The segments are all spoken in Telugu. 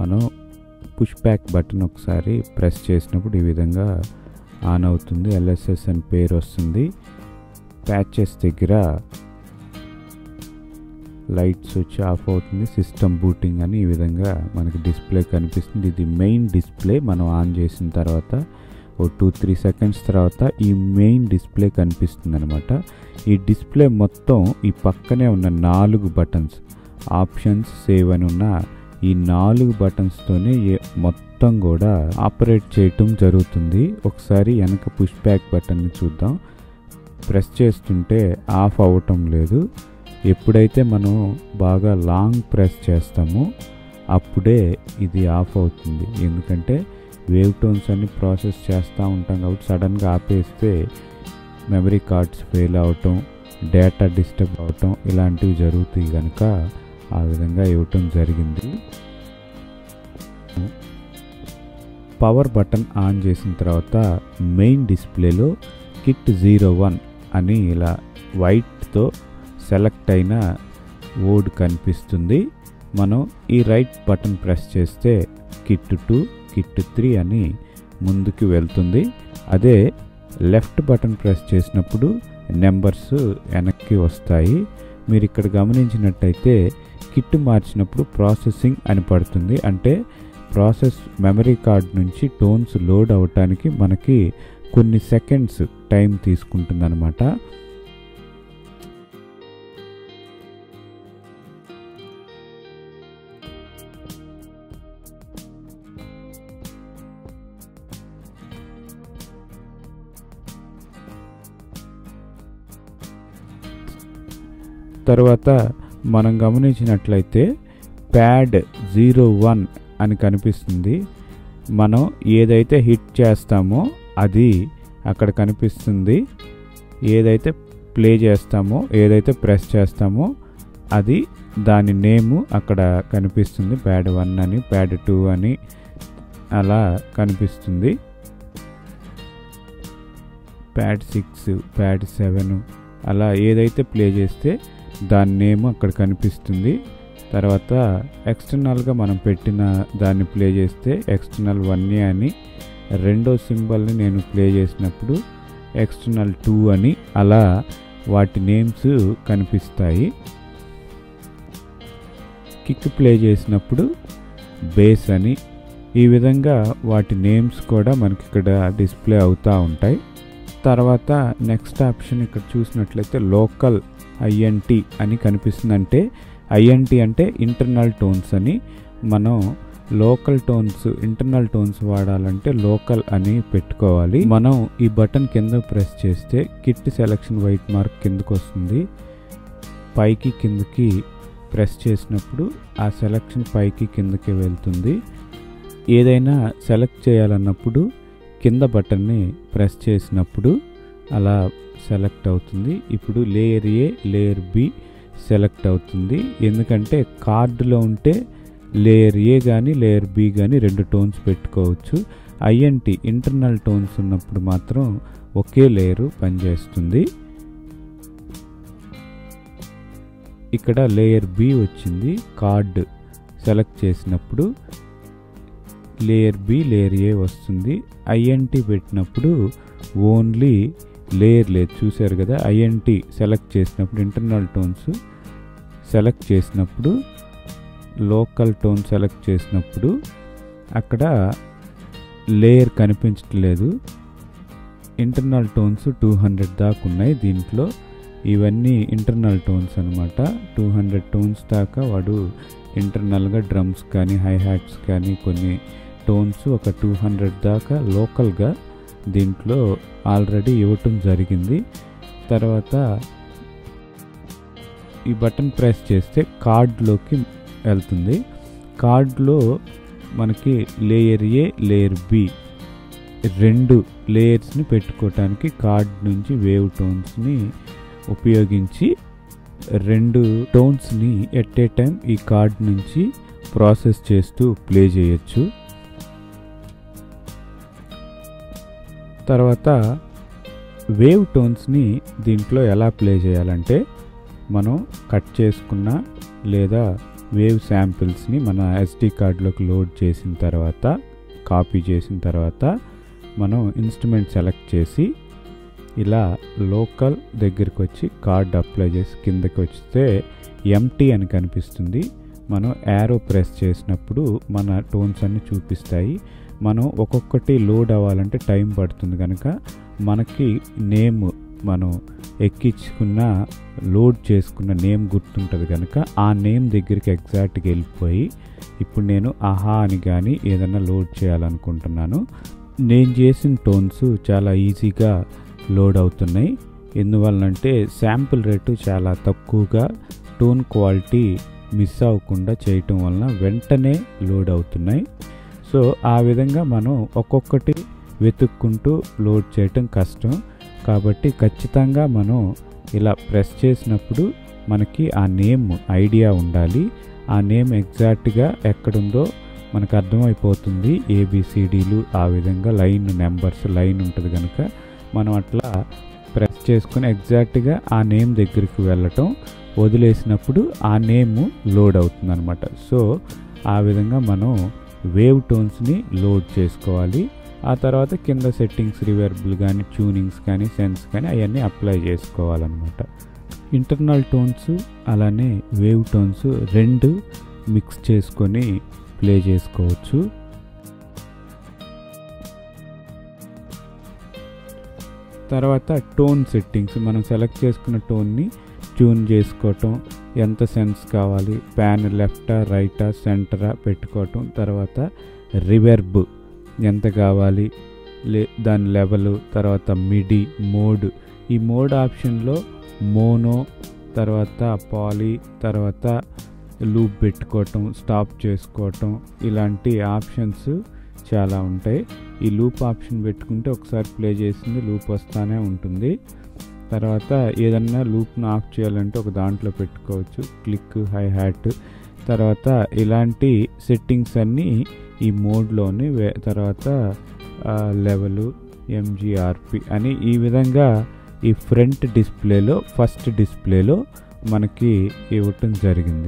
మనం పుష్ బ్యాక్ బటన్ ఒకసారి ప్రెస్ చేసినప్పుడు ఈ విధంగా ఆన్ అవుతుంది ఎల్ఎస్ఎస్ అని పేరు వస్తుంది ప్యాచెస్ దగ్గర లైట్ స్విచ్ ఆఫ్ అవుతుంది సిస్టమ్ బూటింగ్ అని ఈ విధంగా మనకి డిస్ప్లే కనిపిస్తుంది ఇది మెయిన్ డిస్ప్లే మనం ఆన్ చేసిన తర్వాత ఓ టూ త్రీ సెకండ్స్ తర్వాత ఈ మెయిన్ డిస్ప్లే కనిపిస్తుంది అనమాట ఈ డిస్ప్లే మొత్తం ఈ పక్కనే ఉన్న నాలుగు బటన్స్ ఆప్షన్స్ సేవ్ అని ఉన్న ఈ నాలుగు బటన్స్తోనే ఏ- మొత్తం కూడా ఆపరేట్ చేయటం జరుగుతుంది ఒకసారి వెనక పుష్ బ్యాక్ బటన్ని చూద్దాం ప్రెస్ చేస్తుంటే ఆఫ్ అవ్వటం లేదు ఎప్పుడైతే మనం బాగా లాంగ్ ప్రెస్ చేస్తామో అప్పుడే ఇది ఆఫ్ అవుతుంది ఎందుకంటే వేవ్ టోన్స్ అన్ని ప్రాసెస్ చేస్తూ ఉంటాం కాబట్టి సడన్గా ఆపేస్తే మెమరీ కార్డ్స్ ఫెయిల్ అవటం డేటా డిస్టర్బ్ అవటం ఇలాంటివి జరుగుతాయి కనుక ఆ విధంగా ఇవ్వటం జరిగింది పవర్ బటన్ ఆన్ చేసిన తర్వాత మెయిన్ డిస్ప్లేలో కిట్ జీరో వన్ అని ఇలా వైట్తో సెలెక్ట్ అయిన వర్డ్ కనిపిస్తుంది మనం ఈ రైట్ బటన్ ప్రెస్ చేస్తే కిట్ టూ కిట్ త్రీ అని ముందుకు వెళ్తుంది అదే లెఫ్ట్ బటన్ ప్రెస్ చేసినప్పుడు నెంబర్స్ వెనక్కి వస్తాయి మీరు ఇక్కడ గమనించినట్టయితే కిట్ మార్చినప్పుడు ప్రాసెసింగ్ అని పడుతుంది అంటే ప్రాసెస్ మెమరీ కార్డ్ నుంచి టోన్స్ లోడ్ అవ్వటానికి మనకి కొన్ని సెకండ్స్ టైం తీసుకుంటుందన్నమాట తర్వాత మనం గమనించినట్లయితే ప్యాడ్ జీరో వన్ అని కనిపిస్తుంది మనం ఏదైతే హిట్ చేస్తామో అది అక్కడ కనిపిస్తుంది ఏదైతే ప్లే చేస్తామో ఏదైతే ప్రెస్ చేస్తామో అది దాని నేము అక్కడ కనిపిస్తుంది ప్యాడ్ వన్ అని ప్యాడ్ టూ అని అలా కనిపిస్తుంది ప్యాడ్ సిక్స్ ప్యాడ్ సెవెన్ అలా ఏదైతే ప్లే చేస్తే దాని నేమ్ అక్కడ కనిపిస్తుంది తర్వాత ఎక్స్టర్నల్గా మనం పెట్టిన దాన్ని ప్లే చేస్తే ఎక్స్టర్నల్ వన్ ఏ అని రెండో సింబల్ని నేను ప్లే చేసినప్పుడు ఎక్స్టర్నల్ టూ అని అలా వాటి నేమ్స్ కనిపిస్తాయి కిక్ ప్లే చేసినప్పుడు బేస్ అని ఈ విధంగా వాటి నేమ్స్ కూడా మనకి ఇక్కడ డిస్ప్లే అవుతూ ఉంటాయి తర్వాత నెక్స్ట్ ఆప్షన్ ఇక్కడ చూసినట్లయితే లోకల్ ఐఎన్టీ అని కనిపిస్తుంది అంటే ఐఎన్టీ అంటే ఇంటర్నల్ టోన్స్ అని మనం లోకల్ టోన్స్ ఇంటర్నల్ టోన్స్ వాడాలంటే లోకల్ అని పెట్టుకోవాలి మనం ఈ బటన్ కింద ప్రెస్ చేస్తే కిట్ సెలక్షన్ వైట్ మార్క్ కిందకు వస్తుంది పైకి కిందకి ప్రెస్ చేసినప్పుడు ఆ సెలక్షన్ పైకి కిందకి వెళ్తుంది ఏదైనా సెలెక్ట్ చేయాలన్నప్పుడు కింద బటన్ని ప్రెస్ చేసినప్పుడు అలా సెలెక్ట్ అవుతుంది ఇప్పుడు layer A layer B select అవుతుంది ఎందుకంటే కార్డులో ఉంటే లేయర్ ఏ కానీ లేయర్ బి కానీ రెండు టోన్స్ పెట్టుకోవచ్చు ఐఎన్టి ఇంటర్నల్ టోన్స్ ఉన్నప్పుడు మాత్రం ఒకే లేయరు పనిచేస్తుంది ఇక్కడ లేయర్ బి వచ్చింది కార్డ్ సెలెక్ట్ చేసినప్పుడు లేయర్ బి లేయర్ ఏ వస్తుంది ఐఎన్టీ పెట్టినప్పుడు ఓన్లీ లేయర్ లేదు చూశారు కదా ఐఎన్టీ సెలెక్ట్ చేసినప్పుడు ఇంటర్నల్ టోన్స్ సెలెక్ట్ చేసినప్పుడు లోకల్ టోన్ సెలెక్ట్ చేసినప్పుడు అక్కడ లేయర్ కనిపించట్లేదు ఇంటర్నల్ టోన్స్ టూ హండ్రెడ్ దాకా ఉన్నాయి దీంట్లో ఇవన్నీ ఇంటర్నల్ టోన్స్ అనమాట టూ హండ్రెడ్ టోన్స్ దాకా వాడు ఇంటర్నల్గా డ్రమ్స్ కానీ హై హ్యాట్స్ కానీ కొన్ని టోన్స్ ఒక టూ హండ్రెడ్ దాకా లోకల్గా దీంట్లో ఆల్రెడీ ఇవ్వటం జరిగింది తర్వాత ఈ బటన్ ప్రెస్ చేస్తే కార్డ్లోకి వెళ్తుంది కార్డ్లో మనకి లేయర్ ఏ లేయర్ బి రెండు లేయర్స్ని పెట్టుకోవటానికి కార్డ్ నుంచి వేవ్ టోన్స్ని ఉపయోగించి రెండు టోన్స్ని ఎట్ ఏ టైం ఈ కార్డ్ నుంచి ప్రాసెస్ చేస్తూ ప్లే చేయొచ్చు తర్వాత వేవ్ టోన్స్ని దీంట్లో ఎలా ప్లే చేయాలంటే మనం కట్ చేసుకున్న లేదా వేవ్ శాంపిల్స్ని మన ఎస్డి కార్డులోకి లోడ్ చేసిన తర్వాత కాపీ చేసిన తర్వాత మనం ఇన్స్ట్రుమెంట్ సెలెక్ట్ చేసి ఇలా లోకల్ దగ్గరికి వచ్చి కార్డ్ అప్లై చేసి కిందకి వస్తే ఎంటీ అని కనిపిస్తుంది మనం యారో ప్రెస్ చేసినప్పుడు మన టోన్స్ అన్ని చూపిస్తాయి మనం ఒక్కొక్కటి లోడ్ అవ్వాలంటే టైం పడుతుంది కనుక మనకి నేమ్ మనం ఎక్కించుకున్న లోడ్ చేసుకున్న నేమ్ గుర్తుంటుంది కనుక ఆ నేమ్ దగ్గరికి ఎగ్జాక్ట్గా వెళ్ళిపోయి ఇప్పుడు నేను ఆహా అని కానీ ఏదైనా లోడ్ చేయాలనుకుంటున్నాను నేను చేసిన టోన్స్ చాలా ఈజీగా లోడ్ అవుతున్నాయి ఎందువల్లంటే శాంపుల్ రేటు చాలా తక్కువగా టోన్ క్వాలిటీ మిస్ అవ్వకుండా చేయటం వలన వెంటనే లోడ్ అవుతున్నాయి సో ఆ విధంగా మనం ఒక్కొక్కటి వెతుక్కుంటూ లోడ్ చేయటం కష్టం కాబట్టి ఖచ్చితంగా మనం ఇలా ప్రెస్ చేసినప్పుడు మనకి ఆ నేమ్ ఐడియా ఉండాలి ఆ నేమ్ ఎగ్జాక్ట్గా ఎక్కడుందో మనకు అర్థమైపోతుంది ఏబిసిడీలు ఆ విధంగా లైన్ నెంబర్స్ లైన్ ఉంటుంది కనుక మనం అట్లా ప్రెస్ చేసుకుని ఎగ్జాక్ట్గా ఆ నేమ్ దగ్గరికి వెళ్ళటం వదిలేసినప్పుడు ఆ నేమ్ లోడ్ అవుతుంది అనమాట సో ఆ విధంగా మనం వేవ్ టోన్స్ని లోడ్ చేసుకోవాలి ఆ తర్వాత కింద సెట్టింగ్స్ రివర్బుల్ కానీ ట్యూనింగ్స్ కానీ సెన్స్ కానీ అవన్నీ అప్లై చేసుకోవాలన్నమాట ఇంటర్నల్ టోన్స్ అలానే వేవ్ టోన్స్ రెండు మిక్స్ చేసుకొని ప్లే చేసుకోవచ్చు తర్వాత టోన్ సెట్టింగ్స్ మనం సెలెక్ట్ చేసుకున్న టోన్ని ట్యూన్ చేసుకోవటం ఎంత సెన్స్ కావాలి ప్యాన్ లెఫ్టా రైటా సెంటరా పెట్టుకోవటం తర్వాత రివర్బ్ ఎంత కావాలి లే దాని లెవెల్ తర్వాత మిడి మోడ్ ఈ మోడ్ ఆప్షన్లో మోనో తర్వాత పాలీ తర్వాత లూప్ పెట్టుకోవటం స్టాప్ చేసుకోవటం ఇలాంటి ఆప్షన్స్ చాలా ఉంటాయి ఈ లూప్ ఆప్షన్ పెట్టుకుంటే ఒకసారి ప్లే చేసింది లూప్ వస్తానే ఉంటుంది తర్వాత ఏదన్నా లూప్ను ఆఫ్ చేయాలంటే ఒక దాంట్లో పెట్టుకోవచ్చు క్లిక్ హై హ్యాట్ తర్వాత ఇలాంటి సెట్టింగ్స్ అన్నీ ఈ మోడ్లోని తర్వాత లెవెల్ ఎంజిఆర్పి అని ఈ విధంగా ఈ ఫ్రంట్ డిస్ప్లేలో ఫస్ట్ డిస్ప్లేలో మనకి ఇవ్వటం జరిగింది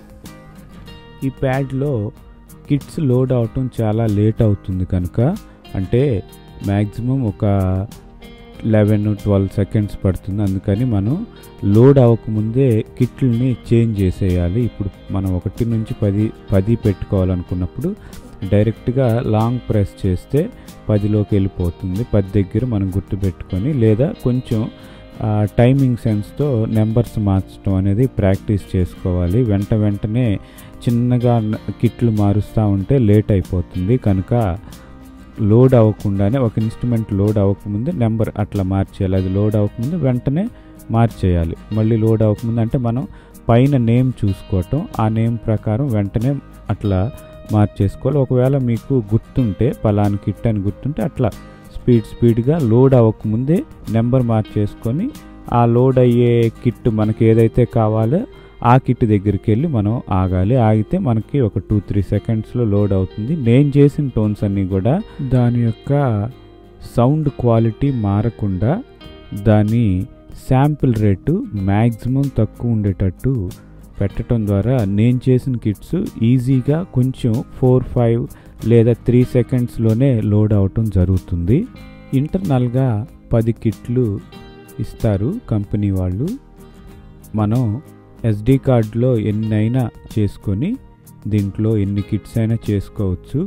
ఈ ప్యాడ్లో కిట్స్ లోడ్ అవటం చాలా లేట్ అవుతుంది కనుక అంటే మ్యాక్సిమం ఒక లెవెన్ ట్వెల్వ్ సెకండ్స్ పడుతుంది అందుకని మనం లోడ్ అవ్వకముందే కిట్లని చేంజ్ చేసేయాలి ఇప్పుడు మనం ఒకటి నుంచి పది పది పెట్టుకోవాలనుకున్నప్పుడు డైరెక్ట్గా లాంగ్ ప్రెస్ చేస్తే పదిలోకి వెళ్ళిపోతుంది పది దగ్గర మనం గుర్తుపెట్టుకొని లేదా కొంచెం టైమింగ్ సెన్స్తో నెంబర్స్ మార్చడం అనేది ప్రాక్టీస్ చేసుకోవాలి వెంట వెంటనే చిన్నగా కిట్లు మారుస్తూ ఉంటే లేట్ అయిపోతుంది కనుక లోడ్ అవ్వకుండానే ఒక ఇన్స్ట్రుమెంట్ లోడ్ అవ్వకముందే నెంబర్ అట్లా మార్చేయాలి అది లోడ్ అవ్వకముందు వెంటనే మార్చేయాలి మళ్ళీ లోడ్ అవ్వకముందు అంటే మనం పైన నేమ్ చూసుకోవటం ఆ నేమ్ ప్రకారం వెంటనే అట్లా మార్చేసుకోవాలి ఒకవేళ మీకు గుర్తుంటే పలానా కిట్ అని గుర్తుంటే అట్లా స్పీడ్ స్పీడ్గా లోడ్ అవ్వకముందే నెంబర్ మార్చేసుకొని ఆ లోడ్ అయ్యే కిట్ మనకి ఏదైతే కావాలో ఆ కిట్ దగ్గరికి వెళ్ళి మనం ఆగాలి ఆగితే మనకి ఒక టూ త్రీ సెకండ్స్లో లోడ్ అవుతుంది నేను చేసిన టోన్స్ అన్నీ కూడా దాని యొక్క సౌండ్ క్వాలిటీ మారకుండా దాని శాంపిల్ రేటు మ్యాక్సిమం తక్కువ ఉండేటట్టు పెట్టడం ద్వారా నేను చేసిన కిట్స్ ఈజీగా కొంచెం ఫోర్ ఫైవ్ లేదా త్రీ సెకండ్స్లోనే లోడ్ అవటం జరుగుతుంది ఇంటర్నల్గా పది కిట్లు ఇస్తారు కంపెనీ వాళ్ళు మనం ఎస్డి కార్డులో ఎన్నైనా చేసుకొని దీంట్లో ఎన్ని కిట్స్ అయినా చేసుకోవచ్చు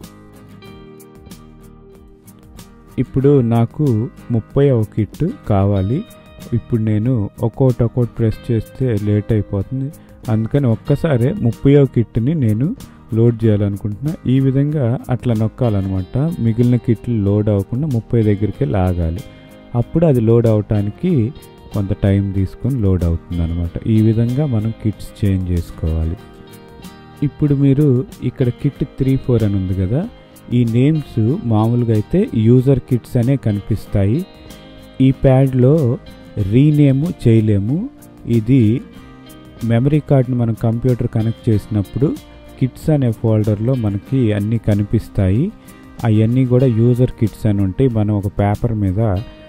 ఇప్పుడు నాకు ముప్పై ఒక కిట్ కావాలి ఇప్పుడు నేను ఒక్కోటి ఒక్కోటి ప్రెస్ చేస్తే లేట్ అయిపోతుంది అందుకని ఒక్కసారే ముప్పయో కిట్ని నేను లోడ్ చేయాలనుకుంటున్నా ఈ విధంగా అట్లా నొక్కాలన్నమాట మిగిలిన కిట్లు లోడ్ అవ్వకుండా ముప్పై దగ్గరికి లాగాలి అప్పుడు అది లోడ్ అవటానికి కొంత టైం తీసుకొని లోడ్ అవుతుంది అనమాట ఈ విధంగా మనం కిట్స్ చేంజ్ చేసుకోవాలి ఇప్పుడు మీరు ఇక్కడ కిట్ త్రీ ఫోర్ అని ఉంది కదా ఈ నేమ్స్ మామూలుగా అయితే యూజర్ కిట్స్ అనే కనిపిస్తాయి ఈ ప్యాడ్లో రీనేము చేయలేము ఇది మెమరీ కార్డ్ని మనం కంప్యూటర్ కనెక్ట్ చేసినప్పుడు కిట్స్ అనే ఫోల్డర్లో మనకి అన్నీ కనిపిస్తాయి అవన్నీ కూడా యూజర్ కిట్స్ అని ఉంటాయి మనం ఒక పేపర్ మీద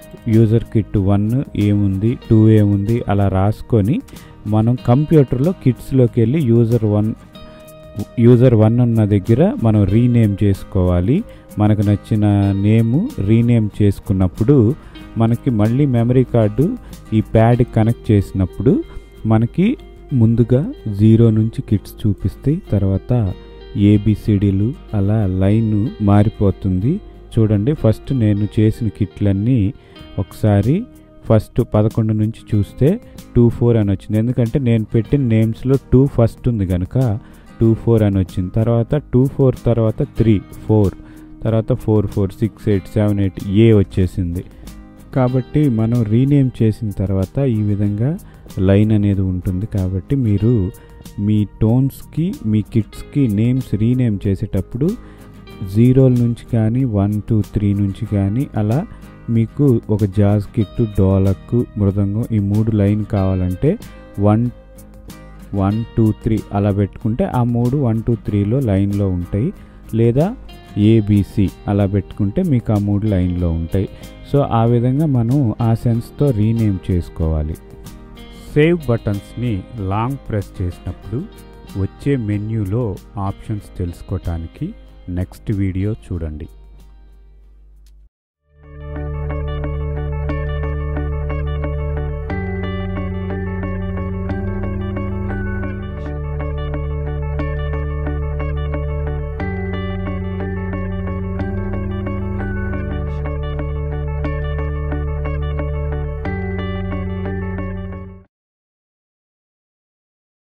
యూజర్ కిట్ వన్ ఏముంది టూ ఏముంది అలా రాసుకొని మనం కంప్యూటర్లో కిట్స్లోకి వెళ్ళి యూజర్ వన్ యూజర్ వన్ ఉన్న దగ్గర మనం రీనేమ్ చేసుకోవాలి మనకు నచ్చిన నేము రీనేమ్ చేసుకున్నప్పుడు మనకి మళ్ళీ మెమరీ కార్డు ఈ ప్యాడ్ కనెక్ట్ చేసినప్పుడు మనకి ముందుగా జీరో నుంచి కిట్స్ చూపిస్తాయి తర్వాత ఏబిసిడీలు అలా లైన్ మారిపోతుంది చూడండి ఫస్ట్ నేను చేసిన కిట్లన్నీ ఒకసారి ఫస్ట్ పదకొండు నుంచి చూస్తే టూ ఫోర్ అని వచ్చింది ఎందుకంటే నేను పెట్టిన నేమ్స్లో టూ ఫస్ట్ ఉంది కనుక టూ ఫోర్ అని వచ్చింది తర్వాత టూ ఫోర్ తర్వాత త్రీ ఫోర్ తర్వాత four four six eight seven eight ఏ వచ్చేసింది కాబట్టి మనం రీనేమ్ చేసిన తర్వాత ఈ విధంగా లైన్ అనేది ఉంటుంది కాబట్టి మీరు మీ టోన్స్కి మీ కిట్స్కి నేమ్స్ రీనేమ్ చేసేటప్పుడు జీరోల నుంచి కానీ వన్ టూ త్రీ నుంచి కానీ అలా మీకు ఒక జాజ్ కిట్ డోలక్ మృదంగం ఈ మూడు లైన్ కావాలంటే వన్ వన్ టూ త్రీ అలా పెట్టుకుంటే ఆ మూడు వన్ టూ త్రీలో లైన్లో ఉంటాయి లేదా ఏబిసి అలా పెట్టుకుంటే మీకు ఆ మూడు లైన్లో ఉంటాయి సో ఆ విధంగా మనం ఆ సెన్స్తో రీనేమ్ చేసుకోవాలి సేవ్ బటన్స్ని లాంగ్ ప్రెస్ చేసినప్పుడు వచ్చే మెన్యూలో ఆప్షన్స్ తెలుసుకోవటానికి నెక్స్ట్ వీడియో చూడండి